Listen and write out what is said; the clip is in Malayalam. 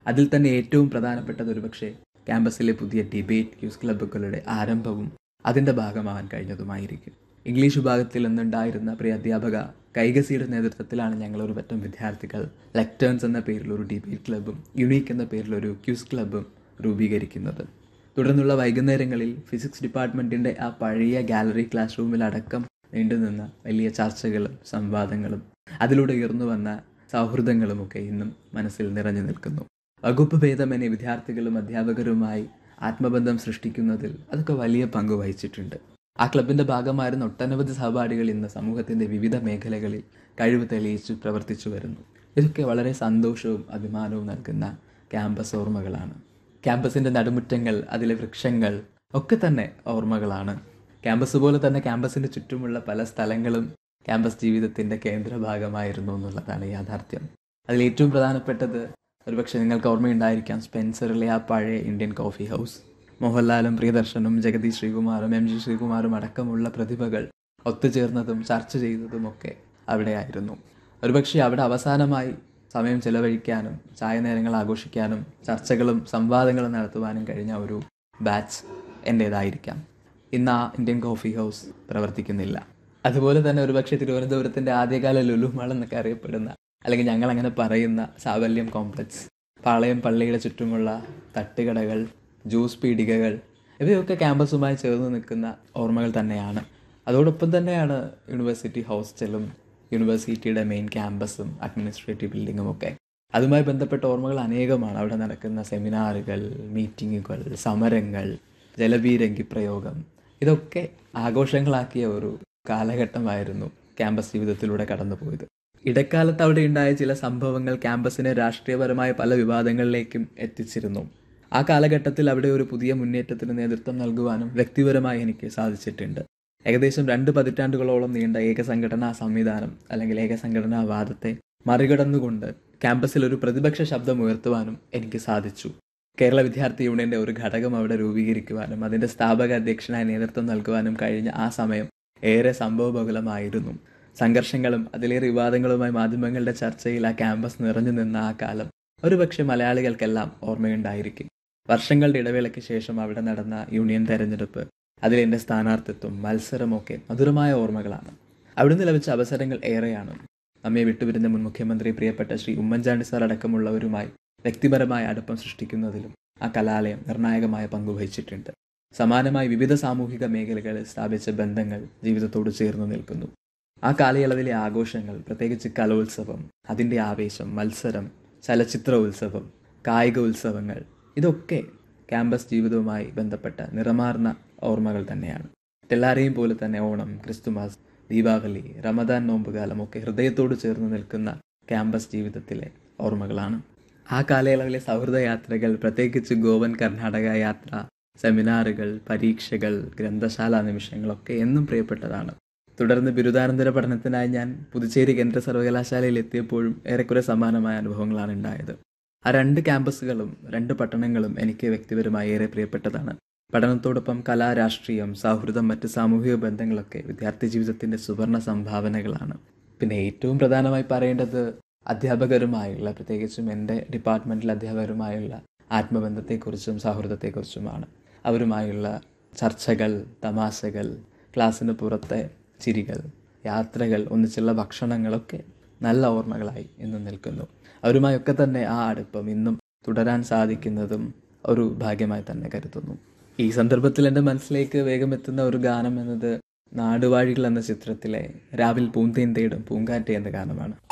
അതിൽ തന്നെ ഏറ്റവും പ്രധാനപ്പെട്ടത് ഒരുപക്ഷെ ക്യാമ്പസിലെ പുതിയ ഡിബേറ്റ് ക്യൂസ് ക്ലബ്ബുകളുടെ ആരംഭവും അതിൻ്റെ ഭാഗമാവാൻ കഴിഞ്ഞതുമായിരിക്കും ഇംഗ്ലീഷ് വിഭാഗത്തിൽ നിന്നുണ്ടായിരുന്ന പ്രിയ അധ്യാപക കൈകസിയുടെ നേതൃത്വത്തിലാണ് ഞങ്ങൾ ഒരു പറ്റം വിദ്യാർത്ഥികൾ ലെക്ടേൺസ് എന്ന പേരിൽ ഒരു ഡിബേറ്റ് ക്ലബ്ബും യുണീക്ക് എന്ന പേരിൽ ഒരു ക്യൂസ് ക്ലബ്ബും രൂപീകരിക്കുന്നത് തുടർന്നുള്ള വൈകുന്നേരങ്ങളിൽ ഫിസിക്സ് ഡിപ്പാർട്ട്മെൻറ്റിൻ്റെ ആ പഴയ ഗാലറി ക്ലാസ് റൂമിലടക്കം നീണ്ടുനിന്ന വലിയ ചർച്ചകളും സംവാദങ്ങളും അതിലൂടെ ഉയർന്നു വന്ന സൗഹൃദങ്ങളുമൊക്കെ ഇന്നും മനസ്സിൽ നിറഞ്ഞു നിൽക്കുന്നു വകുപ്പ് ഭേദമന്യേ വിദ്യാർത്ഥികളും അധ്യാപകരുമായി ആത്മബന്ധം സൃഷ്ടിക്കുന്നതിൽ അതൊക്കെ വലിയ പങ്ക് വഹിച്ചിട്ടുണ്ട് ആ ക്ലബിൻ്റെ ഭാഗമായിരുന്ന ഒട്ടനവധി സഹപാഠികൾ ഇന്ന് സമൂഹത്തിൻ്റെ വിവിധ മേഖലകളിൽ കഴിവ് തെളിയിച്ച് പ്രവർത്തിച്ചു വരുന്നു ഇതൊക്കെ വളരെ സന്തോഷവും അഭിമാനവും നൽകുന്ന ക്യാമ്പസ് ഓർമ്മകളാണ് ക്യാമ്പസിൻ്റെ നടുമുറ്റങ്ങൾ അതിലെ വൃക്ഷങ്ങൾ ഒക്കെ തന്നെ ഓർമ്മകളാണ് ക്യാമ്പസ് പോലെ തന്നെ ക്യാമ്പസിൻ്റെ ചുറ്റുമുള്ള പല സ്ഥലങ്ങളും ക്യാമ്പസ് ജീവിതത്തിൻ്റെ കേന്ദ്രഭാഗമായിരുന്നു എന്നുള്ളതാണ് യാഥാർത്ഥ്യം അതിൽ ഏറ്റവും പ്രധാനപ്പെട്ടത് ഒരുപക്ഷെ നിങ്ങൾക്ക് ഓർമ്മയുണ്ടായിരിക്കാം സ്പെൻസറിലെ ആ പഴയ ഇന്ത്യൻ കോഫി ഹൗസ് മോഹൻലാലും പ്രിയദർശനും ജഗതി ശ്രീകുമാറും എം ജി ശ്രീകുമാറും അടക്കമുള്ള പ്രതിഭകൾ ഒത്തുചേർന്നതും ചർച്ച ചെയ്തതും ഒക്കെ അവിടെയായിരുന്നു ഒരുപക്ഷെ അവിടെ അവസാനമായി സമയം ചെലവഴിക്കാനും ചായ നേരങ്ങൾ ആഘോഷിക്കാനും ചർച്ചകളും സംവാദങ്ങളും നടത്തുവാനും കഴിഞ്ഞ ഒരു ബാച്ച് എൻ്റേതായിരിക്കാം ഇന്ന് ആ ഇന്ത്യൻ കോഫി ഹൗസ് പ്രവർത്തിക്കുന്നില്ല അതുപോലെ തന്നെ ഒരുപക്ഷെ തിരുവനന്തപുരത്തിൻ്റെ ആദ്യകാല ലുലു മാൾ എന്നൊക്കെ അറിയപ്പെടുന്ന അല്ലെങ്കിൽ ഞങ്ങൾ അങ്ങനെ പറയുന്ന സാവല്യം കോംപ്ലക്സ് പാളയം പള്ളിയുടെ ചുറ്റുമുള്ള തട്ടുകടകൾ ജ്യൂസ് പീടികകൾ ഇവയൊക്കെ ക്യാമ്പസുമായി ചേർന്ന് നിൽക്കുന്ന ഓർമ്മകൾ തന്നെയാണ് അതോടൊപ്പം തന്നെയാണ് യൂണിവേഴ്സിറ്റി ഹോസ്റ്റലും യൂണിവേഴ്സിറ്റിയുടെ മെയിൻ ക്യാമ്പസും അഡ്മിനിസ്ട്രേറ്റീവ് ബിൽഡിങ്ങും ഒക്കെ അതുമായി ബന്ധപ്പെട്ട ഓർമ്മകൾ അനേകമാണ് അവിടെ നടക്കുന്ന സെമിനാറുകൾ മീറ്റിങ്ങുകൾ സമരങ്ങൾ ജലബീരങ്കി പ്രയോഗം ഇതൊക്കെ ആഘോഷങ്ങളാക്കിയ ഒരു കാലഘട്ടമായിരുന്നു ക്യാമ്പസ് ജീവിതത്തിലൂടെ കടന്നുപോയത് ഇടക്കാലത്ത് അവിടെ ഉണ്ടായ ചില സംഭവങ്ങൾ ക്യാമ്പസിനെ രാഷ്ട്രീയപരമായ പല വിവാദങ്ങളിലേക്കും എത്തിച്ചിരുന്നു ആ കാലഘട്ടത്തിൽ അവിടെ ഒരു പുതിയ മുന്നേറ്റത്തിന് നേതൃത്വം നൽകുവാനും വ്യക്തിപരമായി എനിക്ക് സാധിച്ചിട്ടുണ്ട് ഏകദേശം രണ്ട് പതിറ്റാണ്ടുകളോളം നീണ്ട ഏകസംഘടനാ സംവിധാനം അല്ലെങ്കിൽ ഏകസംഘടനാ വാദത്തെ മറികടന്നുകൊണ്ട് ക്യാമ്പസിൽ ഒരു പ്രതിപക്ഷ ശബ്ദം ഉയർത്തുവാനും എനിക്ക് സാധിച്ചു കേരള വിദ്യാർത്ഥി യൂണിയന്റെ ഒരു ഘടകം അവിടെ രൂപീകരിക്കുവാനും അതിന്റെ സ്ഥാപക അധ്യക്ഷനായി നേതൃത്വം നൽകുവാനും കഴിഞ്ഞ ആ സമയം ഏറെ സംഭവബഹുലമായിരുന്നു സംഘർഷങ്ങളും അതിലേറെ വിവാദങ്ങളുമായി മാധ്യമങ്ങളുടെ ചർച്ചയിൽ ആ ക്യാമ്പസ് നിറഞ്ഞു നിന്ന ആ കാലം ഒരുപക്ഷെ മലയാളികൾക്കെല്ലാം ഓർമ്മയുണ്ടായിരിക്കും വർഷങ്ങളുടെ ഇടവേളയ്ക്ക് ശേഷം അവിടെ നടന്ന യൂണിയൻ തെരഞ്ഞെടുപ്പ് അതിലെൻ്റെ സ്ഥാനാർത്ഥിത്വം മത്സരമൊക്കെ മധുരമായ ഓർമ്മകളാണ് അവിടുന്ന് ലഭിച്ച അവസരങ്ങൾ ഏറെയാണ് നമ്മെ വിട്ടുപിരിഞ്ഞ മുൻ മുഖ്യമന്ത്രി പ്രിയപ്പെട്ട ശ്രീ ഉമ്മൻചാണ്ടി സാർ അടക്കമുള്ളവരുമായി വ്യക്തിപരമായ അടുപ്പം സൃഷ്ടിക്കുന്നതിലും ആ കലാലയം നിർണായകമായ പങ്കുവഹിച്ചിട്ടുണ്ട് സമാനമായി വിവിധ സാമൂഹിക മേഖലകളിൽ സ്ഥാപിച്ച ബന്ധങ്ങൾ ജീവിതത്തോട് ചേർന്ന് നിൽക്കുന്നു ആ കാലയളവിലെ ആഘോഷങ്ങൾ പ്രത്യേകിച്ച് കലോത്സവം അതിൻ്റെ ആവേശം മത്സരം ചലച്ചിത്ര ഉത്സവം കായിക ഉത്സവങ്ങൾ ഇതൊക്കെ ക്യാമ്പസ് ജീവിതവുമായി ബന്ധപ്പെട്ട നിറമാർന്ന ഓർമ്മകൾ തന്നെയാണ് എല്ലാവരെയും പോലെ തന്നെ ഓണം ക്രിസ്തുമസ് ദീപാവലി റമദാൻ നോമ്പുകാലം ഒക്കെ ഹൃദയത്തോട് ചേർന്ന് നിൽക്കുന്ന ക്യാമ്പസ് ജീവിതത്തിലെ ഓർമ്മകളാണ് ആ കാലയളവിലെ സൗഹൃദ യാത്രകൾ പ്രത്യേകിച്ച് ഗോവൻ കർണാടക യാത്ര സെമിനാറുകൾ പരീക്ഷകൾ ഗ്രന്ഥശാല നിമിഷങ്ങളൊക്കെ എന്നും പ്രിയപ്പെട്ടതാണ് തുടർന്ന് ബിരുദാനന്തര പഠനത്തിനായി ഞാൻ പുതുച്ചേരി കേന്ദ്ര സർവകലാശാലയിൽ എത്തിയപ്പോഴും ഏറെക്കുറെ സമാനമായ അനുഭവങ്ങളാണ് ഉണ്ടായത് ആ രണ്ട് ക്യാമ്പസുകളും രണ്ട് പട്ടണങ്ങളും എനിക്ക് വ്യക്തിപരമായി ഏറെ പ്രിയപ്പെട്ടതാണ് പഠനത്തോടൊപ്പം കലാ രാഷ്ട്രീയം സൗഹൃദം മറ്റ് സാമൂഹിക ബന്ധങ്ങളൊക്കെ വിദ്യാർത്ഥി ജീവിതത്തിൻ്റെ സുവർണ സംഭാവനകളാണ് പിന്നെ ഏറ്റവും പ്രധാനമായി പറയേണ്ടത് അധ്യാപകരുമായുള്ള പ്രത്യേകിച്ചും എൻ്റെ ഡിപ്പാർട്ട്മെൻറ്റിൽ അധ്യാപകരുമായുള്ള ആത്മബന്ധത്തെക്കുറിച്ചും സൗഹൃദത്തെക്കുറിച്ചുമാണ് അവരുമായുള്ള ചർച്ചകൾ തമാശകൾ ക്ലാസ്സിന് പുറത്തെ ചിരികൾ യാത്രകൾ ഒന്നിച്ചുള്ള ഭക്ഷണങ്ങളൊക്കെ നല്ല ഓർമ്മകളായി ഇന്നും നിൽക്കുന്നു അവരുമായൊക്കെ തന്നെ ആ അടുപ്പം ഇന്നും തുടരാൻ സാധിക്കുന്നതും ഒരു ഭാഗ്യമായി തന്നെ കരുതുന്നു ഈ സന്ദർഭത്തിൽ എൻ്റെ മനസ്സിലേക്ക് വേഗം എത്തുന്ന ഒരു ഗാനം എന്നത് നാടുവാഴികൾ എന്ന ചിത്രത്തിലെ രാവിൽ പൂന്തേൻ തേടും പൂങ്കാറ്റെ എന്ന ഗാനമാണ്